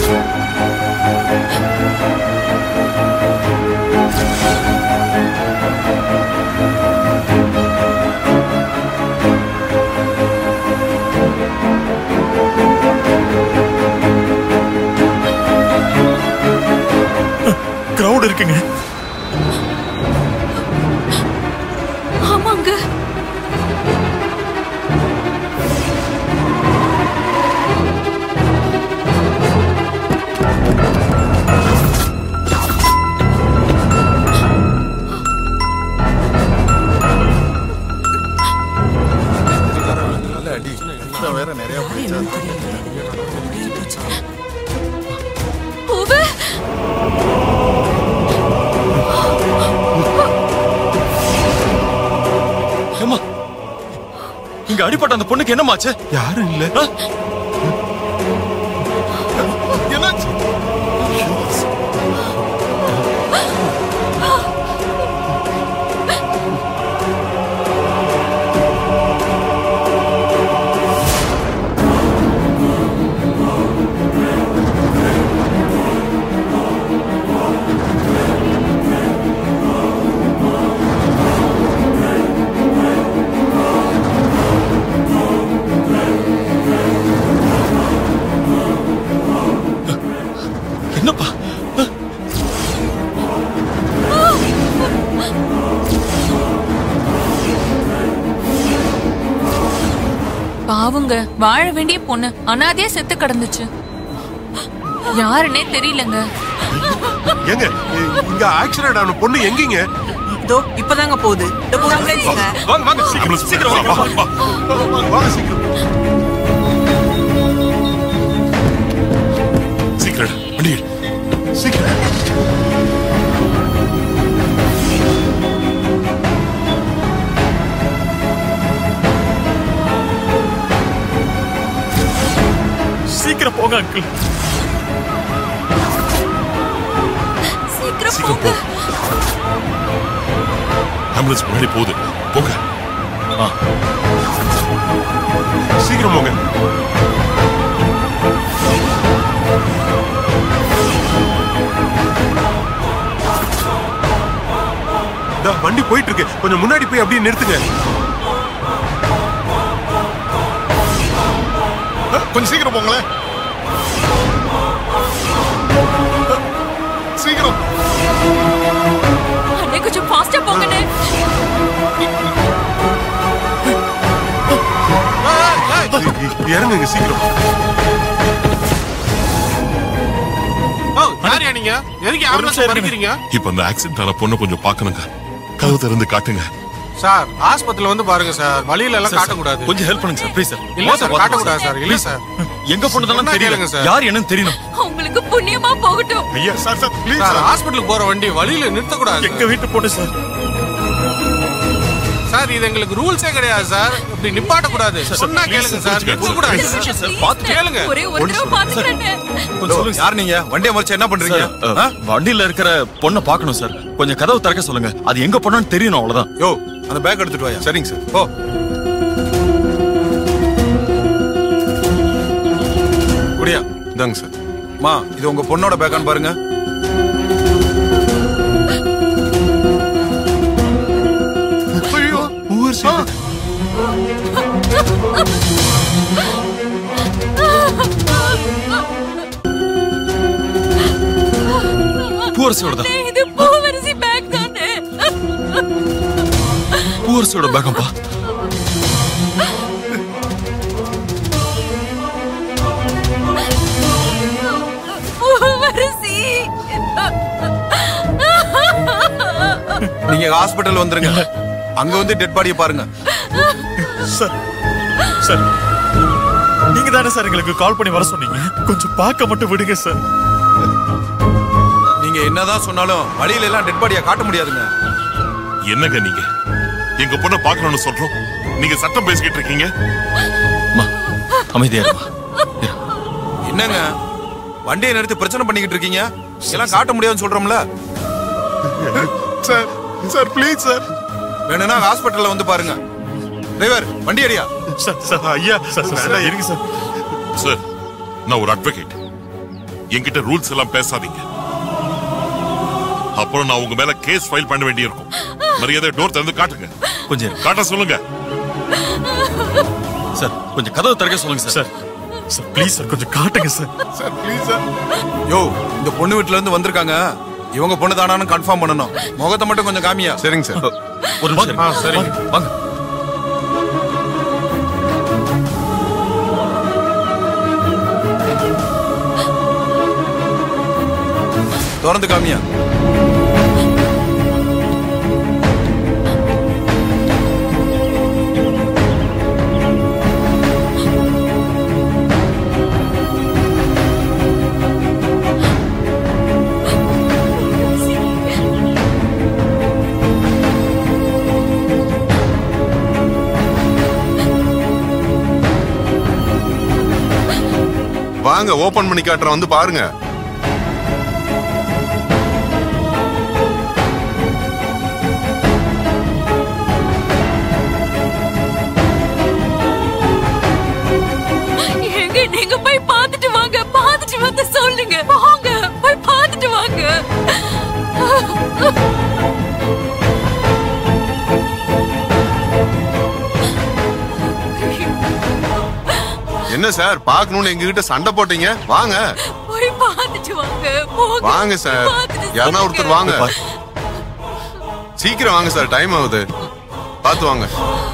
Crowd இருக்குங்க ஆமாங்க வேற நிறைய பூவு ஏம்மா இங்க அடிபட்ட அந்த பொண்ணுக்கு என்னமாச்சு யாரும் இல்ல ஆ? என்னாச்சு என்னப்பா பாவுங்க வாழ வேண்டிய பொண்ணு அனாதையா செத்து கிடந்துச்சு யாருன்னே தெரியலங்க ஏங்க இ- இங்க ஆக்சிடென்ட் ஆன பொண்ணு எங்கீங்க இதோ இப்பதாங்க போகுது இதோ போகுது ambulance-ங்க. வாங்க வாங்க சீக்கிரம் சீக்கிரம் வாங்க வா, வா, வா. வாங்க சீக்கிரம் சீக்கிரம் வண்டி எடு. சீக்கிரம் சீக்கிரம் போங்க அங்கிள் சீக்கிரம் சீக்கிரம் போங்க போ ஆம்புலன்ஸ் முன்னாடி போகுது போங்க சீக்கிரம் போங்க இதோ வண்டி போயிட்டு இருக்கு கொஞ்சம் முன்னாடி போய் அப்படியே நிறுத்துங்க கொஞ்சம் சீக்கிரம் போங்களேன் சீக்கிரம் அண்ணே கொஞ்சம் ஃபாஸ்டா போங்கண்ணே இ- இ- இறங்குங்க சீக்கிரம் யாரியா நீங்க எதுக்கு ஆம்புலன்ஸ் படிக்கிறீங்க இப்ப அந்த ஆக்சிடென்ட் ஆன பொண்ணை கொஞ்சம் பார்க்கணுங்க கதவு திறந்து காட்டுங்க சார் ஆஸ்பத்திரியில வந்து பாருங்க சார் வழியில எல்லாம் காட்டக்கூடாது கொஞ்சம் ஹெல்ப் பண்ணுங்க சார் ப்ளீஸ் சார் இல்ல சார் காட்டக்கூடாது சார் இல்ல சார் எங்க பொண்ணு தானே சொன்னா தெரியல கேளுங்க சார். யார் என்னன்னு தெரியணும் உங்களுக்கு புண்ணியமா போகட்டும் ஐயா sir sir please sir sir ஹாஸ்பிட்டலுக்கு போற வண்டி வழியில நிறுத்தக்கூடாது எங்க வீட்டு பொண்ணு சார் சார் இது எங்களுக்கு ரூல்ஸே கிடையாது சார் இப்படி நிப்பாட்ட கூடாது சொன்னா கேளுங்க சார் நிறுத்த கூடாது சார் பார்த்து கேளுங்க ஒரே ஒரு தடவை பாத்துக்கிறேன் கொஞ்சம் சொல்லுங்க யார் நீங்க வண்டியை மறைச்சு என்ன பண்றீங்க சார், அஹ், வண்டியில இருக்கிற பொண்ணை பார்க்கணும் சார் கொஞ்சம் கதவு திறக்க சொல்லுங்க அது எங்க பொண்ணுன்னு தெரியணும் அவ்வளவுதான் யோ அந்த பேக் எடுத்துட்டு வாயா சரிங்க சார் போ குடியா இந்தாங்க சார் மா இது உங்க பொண்ணோட பேக்கான்னு பாருங்க ஐயோ ஊர் சீட்டு பூவரசியோட தான் அண்ணே, இது பூவரசி பேக் தானே பூவரசியோட பேகம்பா பூவரசி நீங்க ஹாஸ்பிடல் வந்துருங்க அங்க வந்து டெட் பாடியை பாருங்க சார் சார் நீங்க தானே சார் எங்களுக்கு கால் பண்ணி வர சொன்னீங்க கொஞ்சம் பார்க்க மட்டும் விடுங்க சார் நீங்க என்னதான் சொன்னாலும் வழியில எல்லாம் டெட் பாடியை காட்ட முடியாதுங்க என்னங்க நீங்க எங்க பொண்ணை பார்க்கணும்னு சொல்றோம் நீங்க சட்டம் பேசிக்கிட்டு இருக்கீங்க அம்மா அமைதியா இருமா என்னங்க வண்டியை நிறுத்தி பிரச்சனை பண்ணிக்கிட்டு இருக்கீங்க எல்லாம் காட்ட முடியாதுன்னு சொல்றோம்ல சார் சார் ப்ளீஸ் சார் வேணும்னா ஹாஸ்பிடல்ல வந்து பாருங்க டிரைவர் வண்டி அடியா சார் சார் ஐயா சார் சார் இருங்க சார் சார் நான் ஒரு அட்வொகேட் என்கிட்ட ரூல்ஸ் எல்லாம் பேசாதீங்க அப்புறம் நான் உங்க மேல கேஸ் ஃபைல் பண்ண வேண்டியிருக்கும் மரியாதை டோர் திறந்து காட்டுங்க கொஞ்சம் இருங்க. காட்ட சொல்லுங்க சார் கொஞ்சம் கதவு திறக்க சொல்லுங்க sir sir sir please sir கொஞ்சம் காட்டுங்க சார் சார் ப்ளீஸ் சார் யோ இந்த பொண்ணு வீட்டுல இருந்து வந்திருக்காங்க இவங்க பொண்ணு தானான்னு கன்ஃபார்ம் பண்ணணும் முகத்தை மட்டும் கொஞ்சம் காமியா சரிங்க சார் ஒரு நிமிஷம் இருங்க. ஆ, சரிங்க. வாங்க, வாங்க திறந்து காமியா வாங்க ஓபன் பண்ணி காட்டுறேன் வந்து பாருங்க எங்க நீங்க போய் பார்த்துட்டு வாங்க பார்த்துட்டு வந்து சொல்லுங்க வாங்க போய் பார்த்துட்டு வாங்க என்ன சார் பார்க்கணும்னு எங்ககிட்ட சண்டை போட்டீங்க வாங்க போய் பார்த்துட்டு வாங்க போங்க வாங்க சார் பார்த்துட்டு யாருன்னா சொல்லுங்க. ஒருத்தர் வாங்க சீக்கிரம் வாங்க சார் டைம் ஆகுது பார்த்து வாங்க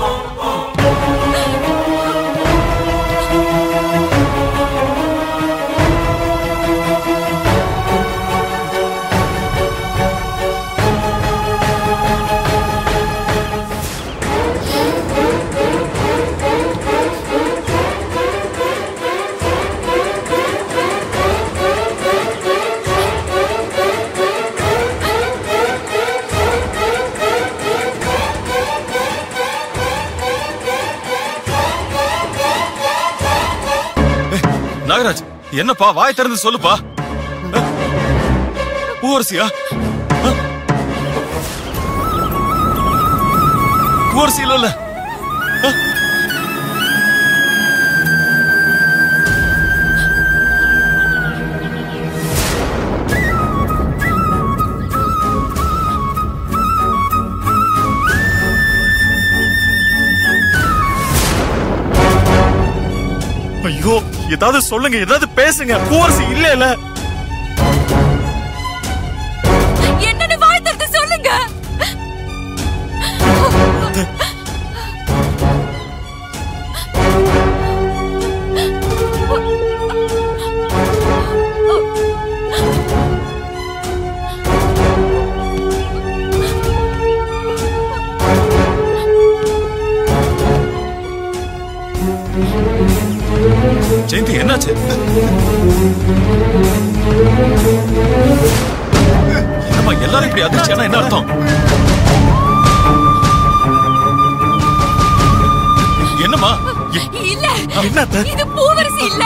நாகராஜ் என்னப்பா வாய் திறந்து சொல்லுப்பா அஹ், பூவரசியா அஹ்? பூவரசி இல்ல இல்ல அஹ்? ஐயோ ஏதாவது சொல்லுங்க ஏதாவது பேசுங்க பூவரசி இல்ல இல்ல என்னன்னு வாய் திறந்து சொல்லுங்க ஜெயந்தி என்னாச்சு என்னம்மா எல்லாரும் இப்படி அதிர்ச்சியானா என்ன அர்த்தம் என்னம்மா எ- இல்ல என்னத்த இது பூவரசி இல்ல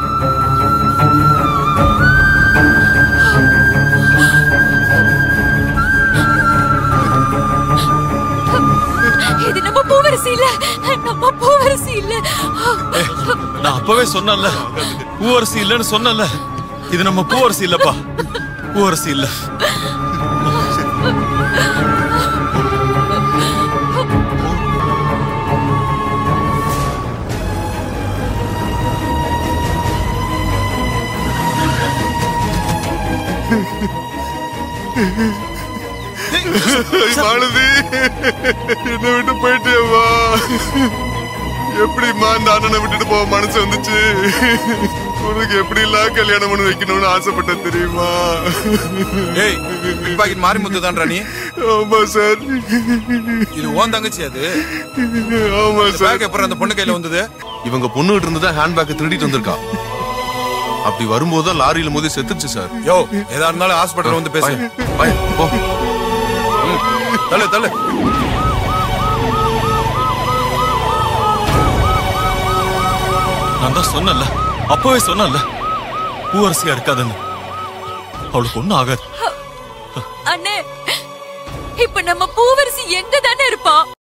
இது நம்ம பூவரசி இல்ல நம்ம பூவரசி இல்ல நான் அப்பவே சொன்னேன்ல பூவரசி இல்லைன்னு சொன்னேன்ல இது நம்ம பூவரசி இல்லப்பா பூவரசி இல்ல மாலதி என்ன விட்டு போயிட்டேவா எப்படிம்மா அந்த அண்ணனை விட்டுட்டு போக மனசு வந்துச்சு உனக்கு எப்படி எல்லாம் கல்யாணம் பண்ணி வைக்கணும்னு ஆசைப்பட்ட தெரியுமா ஏய் பிக் பாக்கெட் மாரிமுத்து தான்றா நீ ஆமா சார் இது ஓன் தங்கச்சி அது ஆமா சார் பேக் எப்பறம் அந்த பொண்ணு கையில வந்தது இவங்க பொண்ணுகிட்ட இருந்து தான் ஹேண்ட்பேக் திருடிட்டு வந்திருக்கா அப்படி வரும்போது தான் லாரியில மோதி செத்துருச்சு சார் யோ ஏதா இருந்தாலும் ஹாஸ்பிடல் வந்து பேசு பை, போ தள்ளு தள்ளு நான் தான் சொன்னேன்ல அப்பவே சொன்னேன்ல பூவரசியா இருக்காதுன்னு அவளுக்கு ஒண்ணும் ஆகாது அண்ணே இப்ப நம்ம பூவரசி எங்க தானே இருப்பா